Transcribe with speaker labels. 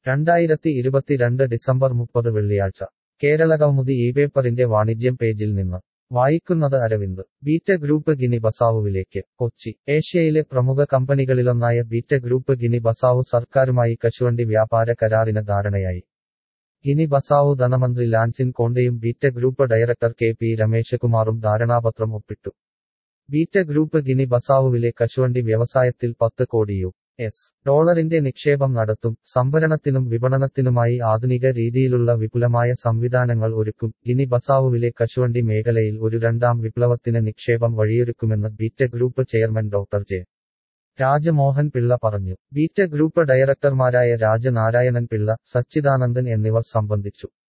Speaker 1: രണ്ടായിരത്തി ഇരുപത്തിരണ്ട് ഡിസംബർ മുപ്പത് വെള്ളിയാഴ്ച കേരളകൗമുദി ഈ പേപ്പറിന്റെ വാണിജ്യം പേജിൽ നിന്ന് വായിക്കുന്നത് അരവിന്ദ് ബീറ്റ ഗ്രൂപ്പ് ഗിനി ബസാവുവിലേക്ക് കൊച്ചി ഏഷ്യയിലെ പ്രമുഖ കമ്പനികളിലൊന്നായ ബീറ്റ ഗ്രൂപ്പ് ഗിനി ബസാവു സർക്കാരുമായി കശുവണ്ടി വ്യാപാര കരാറിന് ധാരണയായി ഗിനി ബസാവു ധനമന്ത്രി ലാൻസിൻ കോണ്ടയും Beta group director K P രമേശകുമാറും ധാരണാപത്രം ഒപ്പിട്ടു ബീറ്റ ഗ്രൂപ്പ് ഗിനി ബസാവുവിലെ കശുവണ്ടി വ്യവസായത്തിൽ പത്ത് കോടി യു എസ് ഡോളറിന്റെ നിക്ഷേപം നടത്തും സംഭരണത്തിനും വിപണനത്തിനുമായി ആധുനിക രീതിയിലുള്ള വിപുലമായ സംവിധാനങ്ങൾ ഒരുക്കും ഗിനി ബസാവുവിലെ കശുവണ്ടി മേഖലയിൽ ഒരു രണ്ടാം വിപ്ലവത്തിന് നിക്ഷേപം വഴിയൊരുക്കുമെന്ന് Beta group chairman doctor J Rajamohan Pillai പറഞ്ഞു ബീറ്റ ഗ്രൂപ്പ് ഡയറക്ടർമാരായ രാജനാരായണൻ പിള്ള സച്ചിദാനന്ദൻ എന്നിവർ സംബന്ധിച്ചു